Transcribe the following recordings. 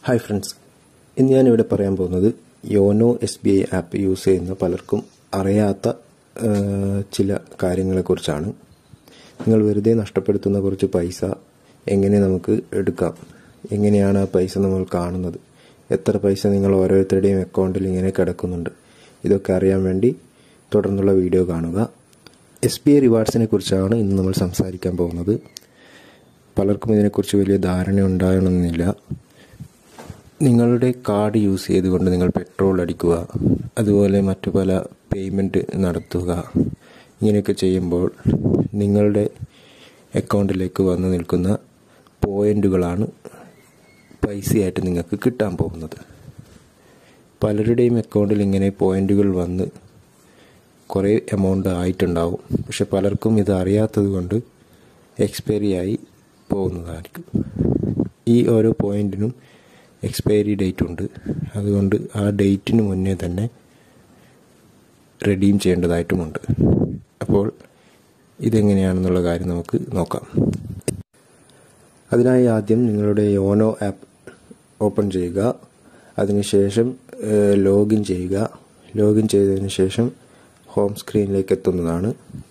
hi friends ഇന്ന് ഞാനിവിടെ പറയാൻ പോകുന്നത് YONO S B I app use ചെയ്യുന്ന പലർക്കും അറിയാത്ത ആ, ചില കാര്യങ്ങളെക്കുറിച്ചാണ് നിങ്ങൾ വെറുതെ നഷ്ടപ്പെടുത്തുന്ന കുറച്ച് പൈസ എങ്ങനെ നമുക്ക് എടുക്കാം എങ്ങനെയാണ് ആ പൈസ നമ്മൾ കാണുന്നത് എത്ര പൈസ നിങ്ങൾ ഓരോരുത്തരുടെയും അക്കൗണ്ടിൽ ഇങ്ങനെ കിടക്കുന്നുണ്ട് ഇതൊക്കെ അറിയാൻ വേണ്ടി തുടർന്നുള്ള വീഡിയോ കാണുക എസ് ബി ഐ റിവാർഡ്സിനെ കുറിച്ചാണ് ഇന്ന് നമ്മൾ സംസാരിക്കാൻ പോകുന്നത് പലർക്കും ഇതിനെക്കുറിച്ച് വലിയ ധാരണ ഉണ്ടാകണമെന്നില്ല നിങ്ങളുടെ കാർഡ് യൂസ് ചെയ്തുകൊണ്ട് നിങ്ങൾ പെട്രോൾ അടിക്കുക അതുപോലെ മറ്റു പല പേയ്മെൻറ്റ് നടത്തുക ഇങ്ങനെയൊക്കെ ചെയ്യുമ്പോൾ നിങ്ങളുടെ അക്കൗണ്ടിലേക്ക് വന്നു നിൽക്കുന്ന പോയിൻ്റുകളാണ് പൈസയായിട്ട് നിങ്ങൾക്ക് കിട്ടാൻ പോകുന്നത് പലരുടെയും അക്കൗണ്ടിൽ ഇങ്ങനെ പോയിൻ്റുകൾ വന്ന് കുറേ എമൗണ്ട് ആയിട്ടുണ്ടാവും പക്ഷെ പലർക്കും ഇത് അറിയാത്തത് കൊണ്ട് എക്സ്പയറി ആയി പോകുന്നതായിരിക്കും ഈ ഓരോ പോയിന്റിനും എക്സ്പയറി ഡേറ്റ് ഉണ്ട് അതുകൊണ്ട് ആ ഡേറ്റിന് മുന്നേ തന്നെ റെഡീം ചെയ്യേണ്ടതായിട്ടുമുണ്ട് അപ്പോൾ ഇതെങ്ങനെയാണെന്നുള്ള കാര്യം നമുക്ക് നോക്കാം അതിനായി ആദ്യം നിങ്ങളുടെ യോനോ ആപ്പ് ഓപ്പൺ ചെയ്യുക അതിനുശേഷം ലോഗിൻ ചെയ്യുക ലോഗിൻ ചെയ്തതിന് ശേഷം ഹോം സ്ക്രീനിലേക്ക് എത്തുന്നതാണ്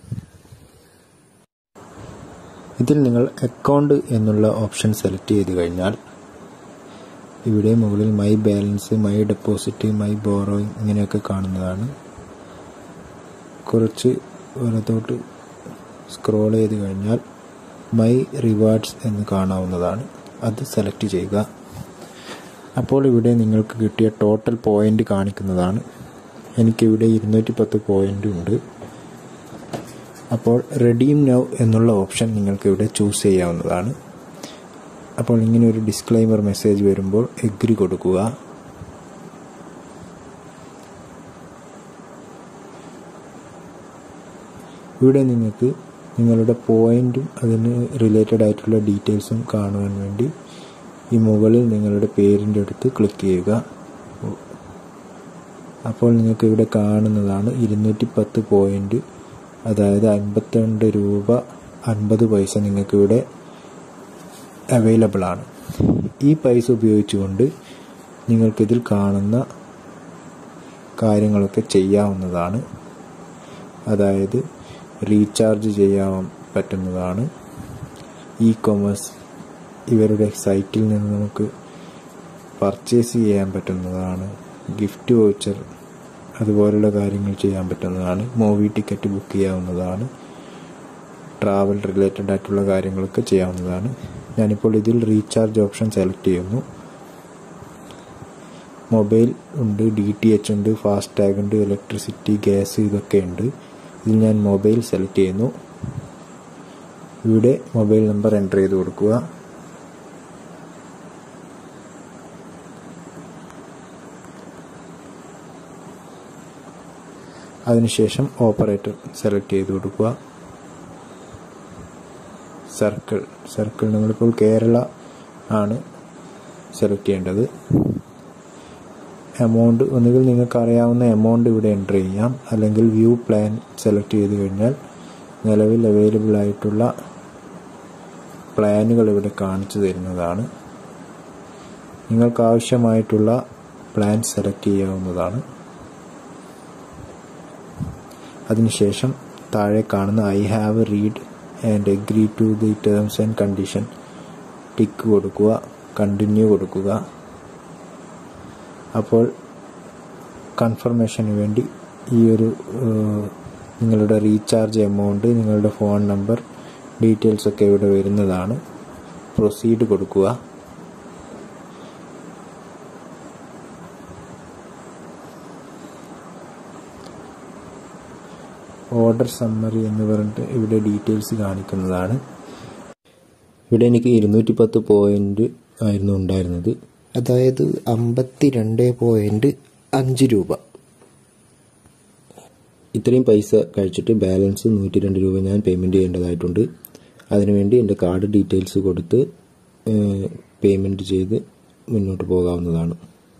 ഇതിൽ നിങ്ങൾ അക്കൗണ്ട് എന്നുള്ള ഓപ്ഷൻ സെലക്ട് ചെയ്ത് കഴിഞ്ഞാൽ ഇവിടെ മുകളിൽ my balance my deposit my borrowing ഇങ്ങനെയൊക്കെ കാണുന്നതാണ് കുറച്ച് വലത്തോട്ട് സ്ക്രോൾ ചെയ്ത് കഴിഞ്ഞാൽ മൈ റിവാർഡ്സ് എന്ന് കാണാവുന്നതാണ് അത് സെലക്ട് ചെയ്യുക അപ്പോൾ ഇവിടെ നിങ്ങൾക്ക് കിട്ടിയ ടോട്ടൽ പോയിന്റ് കാണിക്കുന്നതാണ് എനിക്കിവിടെ ഇരുന്നൂറ്റി പത്ത് പോയിന്റ് ഉണ്ട് അപ്പോൾ റെഡീം നൗ എന്നുള്ള ഓപ്ഷൻ നിങ്ങൾക്ക് ഇവിടെ ചൂസ് ചെയ്യാവുന്നതാണ് അപ്പോൾ ഇങ്ങനെ ഒരു ഡിസ്ക്ലൈമർ മെസ്സേജ് വരുമ്പോൾ എഗ്രി കൊടുക്കുക ഇവിടെ നിങ്ങൾക്ക് നിങ്ങളുടെ പോയിന്റും അതിന് റിലേറ്റഡ് ആയിട്ടുള്ള ഡീറ്റെയിൽസും കാണുവാൻ വേണ്ടി ഈ മുകളിൽ നിങ്ങളുടെ പേരിൻ്റെ അടുത്ത് ക്ലിക്ക് ചെയ്യുക അപ്പോൾ നിങ്ങൾക്ക് ഇവിടെ കാണുന്നതാണ് ഇരുന്നൂറ്റി പത്ത് പോയിന്റ് അതായത് അൻപത്തിരണ്ട് രൂപ അൻപത് പൈസ നിങ്ങൾക്കിവിടെ അവൈലബിൾ ആണ് ഈ പൈസ ഉപയോഗിച്ചുകൊണ്ട് നിങ്ങൾക്കിതിൽ കാണുന്ന കാര്യങ്ങളൊക്കെ ചെയ്യാവുന്നതാണ് അതായത് റീചാർജ് ചെയ്യാൻ പറ്റുന്നതാണ് ഇ കൊമേഴ്സ് ഇവരുടെ സൈറ്റിൽ നിന്ന് നമുക്ക് പർച്ചേസ് ചെയ്യാൻ പറ്റുന്നതാണ് ഗിഫ്റ്റ് വൗച്ചർ അതുപോലുള്ള കാര്യങ്ങൾ ചെയ്യാൻ പറ്റുന്നതാണ് മൂവി ടിക്കറ്റ് ബുക്ക് ചെയ്യാവുന്നതാണ് ട്രാവൽ റിലേറ്റഡ് ആയിട്ടുള്ള കാര്യങ്ങളൊക്കെ ചെയ്യാവുന്നതാണ് ഞാനിപ്പോൾ ഇതിൽ റീചാർജ് ഓപ്ഷൻ സെലക്ട് ചെയ്യുന്നു മൊബൈൽ ഉണ്ട് ഡി ടി എച്ച് ഉണ്ട് ഫാസ്ടാഗ് ഉണ്ട് ഇലക്ട്രിസിറ്റി ഗ്യാസ് ഇതൊക്കെ ഉണ്ട് ഇതിൽ ഞാൻ മൊബൈൽ സെലക്ട് ചെയ്യുന്നു ഇവിടെ മൊബൈൽ നമ്പർ എൻ്റർ ചെയ്ത് കൊടുക്കുക അതിനുശേഷം ഓപ്പറേറ്റർ സെലക്ട് ചെയ്ത് കൊടുക്കുക സർക്കിൾ സർക്കിൾ നമ്മളിപ്പോൾ കേരള ആണ് സെലക്ട് ചെയ്യേണ്ടത് എമൗണ്ട് ഒന്നുകിൽ നിങ്ങൾക്ക് അറിയാവുന്ന എമൗണ്ട് ഇവിടെ എൻ്റർ ചെയ്യാം അല്ലെങ്കിൽ വ്യൂ പ്ലാൻ സെലക്ട് ചെയ്ത് കഴിഞ്ഞാൽ നിലവിൽ അവൈലബിൾ ആയിട്ടുള്ള പ്ലാനുകൾ ഇവിടെ കാണിച്ചു തരുന്നതാണ് നിങ്ങൾക്ക് ആവശ്യമായിട്ടുള്ള പ്ലാൻ സെലക്ട് ചെയ്യാവുന്നതാണ് അതിനുശേഷം താഴെ കാണുന്ന I have read and agree to the terms and condition tick കൊടുക്കുക കണ്ടിന്യൂ കൊടുക്കുക അപ്പോൾ കൺഫർമേഷന് വേണ്ടി ഈ ഒരു നിങ്ങളുടെ റീചാർജ് എമൗണ്ട് നിങ്ങളുടെ ഫോൺ നമ്പർ ഡീറ്റെയിൽസ് ഒക്കെ ഇവിടെ വരുന്നതാണ് പ്രൊസീഡ് കൊടുക്കുക ഓർഡർ സമ്മറി എന്ന് പറഞ്ഞിട്ട് ഇവിടെ ഡീറ്റെയിൽസ് കാണിക്കുന്നതാണ് ഇവിടെ എനിക്ക് ഇരുന്നൂറ്റി പത്ത് പോയിന്റ് ആയിരുന്നു ഉണ്ടായിരുന്നത് അതായത് അമ്പത്തി രണ്ട് പോയിന്റ് അഞ്ച് രൂപ ഇത്രയും പൈസ കഴിച്ചിട്ട് ബാലൻസ് നൂറ്റി രണ്ട് രൂപ ഞാൻ പേയ്മെൻറ്റ് ചെയ്യേണ്ടതായിട്ടുണ്ട് അതിനുവേണ്ടി എൻ്റെ കാർഡ് ഡീറ്റെയിൽസ് കൊടുത്ത് പേയ്മെൻറ്റ് ചെയ്ത് മുന്നോട്ട് പോകാവുന്നതാണ്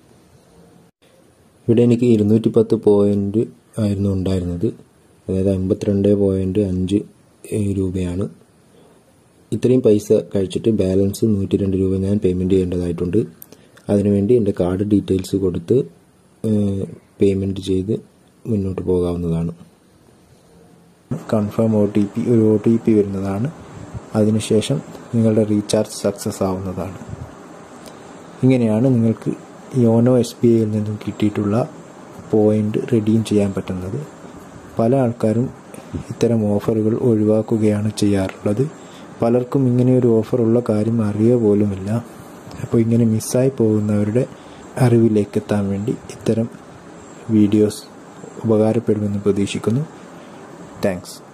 ഇവിടെ എനിക്ക് ഇരുന്നൂറ്റി പത്ത് പോയിന്റ് ആയിരുന്നു ഉണ്ടായിരുന്നത് അതായത് അമ്പത്തിരണ്ട് പോയിന്റ് അഞ്ച് രൂപയാണ് ഇത്രയും പൈസ കഴിച്ചിട്ട് ബാലൻസ് നൂറ്റി രണ്ട് രൂപ ഞാൻ പേയ്മെൻറ്റ് ചെയ്യേണ്ടതായിട്ടുണ്ട് അതിനുവേണ്ടി എൻ്റെ കാർഡ് ഡീറ്റെയിൽസ് കൊടുത്ത് പേയ്മെൻറ്റ് ചെയ്ത് മുന്നോട്ട് പോകാവുന്നതാണ് കൺഫേം ഒ ടി പി ഒരു ഒ ടി പി വരുന്നതാണ് അതിനുശേഷം നിങ്ങളുടെ റീചാർജ് സക്സസ് ആവുന്നതാണ് ഇങ്ങനെയാണ് നിങ്ങൾക്ക് യോനോ എസ് ബി ഐയിൽ നിന്നും കിട്ടിയിട്ടുള്ള പോയിന്റ് റെഡീം ചെയ്യാൻ പറ്റുന്നത് പല ആൾക്കാരും ഇത്തരം ഓഫറുകൾ ഒഴിവാക്കുകയാണ് ചെയ്യാറുള്ളത് പലർക്കും ഇങ്ങനെ ഒരു ഓഫർ ഉള്ള കാര്യം അറിയുക പോലുമില്ല അപ്പോൾ ഇങ്ങനെ മിസ്സായി പോകുന്നവരുടെ അറിവിലേക്ക് എത്താൻ വേണ്ടി ഇത്തരം വീഡിയോസ് ഉപകാരപ്പെടുമെന്ന് പ്രതീക്ഷിക്കുന്നു താങ്ക്സ്